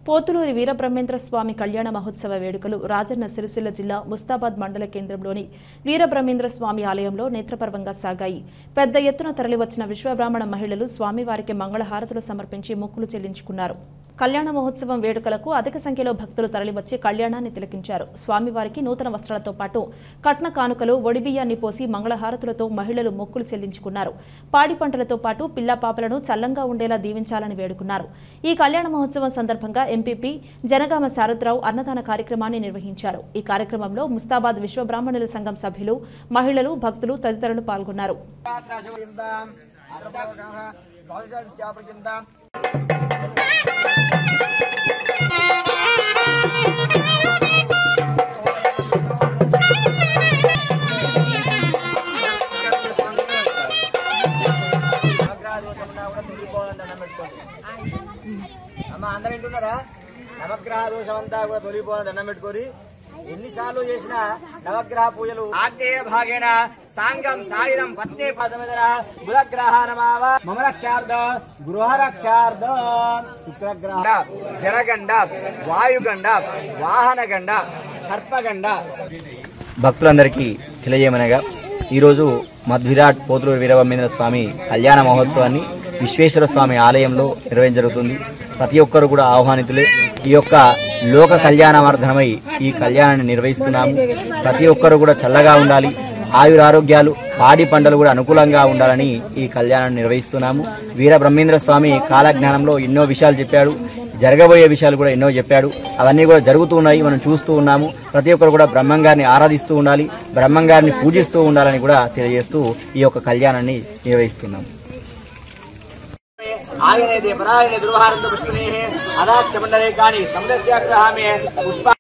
పోతులూరి వీరబ్రహ్మేంద్ర స్వామి కళ్యాణ మహోత్సవ వేడుకలు రాజన్న సిరిసిల్ల జిల్లా ముస్తాబాద్ మండల కేంద్రంలోని వీరబ్రహ్మేంద్ర స్వామి ఆలయంలో నేత్రపర్వంగా సాగాయి పెద్ద ఎత్తున తరలివచ్చిన విశ్వబ్రాహ్మణ మహిళలు స్వామివారికి మంగళహారతులు సమర్పించి మొక్కులు చెల్లించుకున్నారు కళ్యాణ మహోత్సవం వేడుకలకు అధిక సంఖ్యలో భక్తులు తరలివచ్చి కళ్యాణాన్ని తిలకించారు స్వామివారికి నూతన వస్త్రాలతో పాటు కట్న కానుకలు ఒడిబియ్యాన్ని పోసి మంగళహారతులతో మహిళలు మొక్కులు చెల్లించుకున్నారు పాడి పంటలతో పాటు పిల్ల పాపలను చల్లంగా ఉండేలా దీవించాలని వేడుకున్నారు ఈ కళ్యాణ మహోత్సవం సందర్భంగా ఎంపీపీ జనగామ శారదరావు అన్నదాన కార్యక్రమాన్ని నిర్వహించారు ఈ కార్యక్రమంలో ముస్తాబాద్ విశ్వబ్రాహ్మణుల సంఘం సభ్యులు మహిళలు భక్తులు తదితరులు పాల్గొన్నారు అమ్మ అందరు వింటున్నారా నవగ్రహ దోషం అంతా కూడా తొలిపోవాలని దండం పెట్టుకొని ఎన్నిసార్లు చేసిన నవగ్రహ పూజలు ఆగ్నేయ భాగేన సాంగం సాయుధం పత్నే పాదమేదన బుధగ్రహ నమావ మమ రక్షార్థ గృహ రక్షార్థ శుక్రగ్రహ జరగండ వాయుగండ వాహనగండ సర్పగండ భక్తులందరికీ తెలియజేయమనగా ఈరోజు మధ్విరాట్ పోతులూరు వీరబ్రహ్మేంద్ర స్వామి కళ్యాణ మహోత్సవాన్ని విశ్వేశ్వర స్వామి ఆలయంలో నిర్వహించ జరుగుతుంది ప్రతి ఒక్కరు కూడా ఆహ్వానితులే ఈ యొక్క లోక కళ్యాణార్థమై ఈ కళ్యాణాన్ని నిర్వహిస్తున్నాము ప్రతి ఒక్కరు కూడా చల్లగా ఉండాలి ఆయురారోగ్యాలు పాడి పంటలు కూడా అనుకూలంగా ఉండాలని ఈ కళ్యాణాన్ని నిర్వహిస్తున్నాము వీర బ్రహ్మేంద్ర స్వామి కాలజ్ఞానంలో ఎన్నో విషయాలు చెప్పాడు జరగబోయే విషయాలు కూడా ఎన్నో చెప్పాడు అవన్నీ కూడా జరుగుతూ ఉన్నాయి మనం చూస్తూ ఉన్నాము ప్రతి ఒక్కరు కూడా బ్రహ్మం గారిని ఆరాధిస్తూ ఉండాలి బ్రహ్మం గారిని పూజిస్తూ ఉండాలని కూడా తెలియజేస్తూ ఈ యొక్క కళ్యాణాన్ని నిర్వహిస్తున్నాము ఆగనే పరాయణ దుర్వారంతో పుష్పనే అదాక్ష మండలే కాని సముద్రస్యాగ్రహామే పుష్ప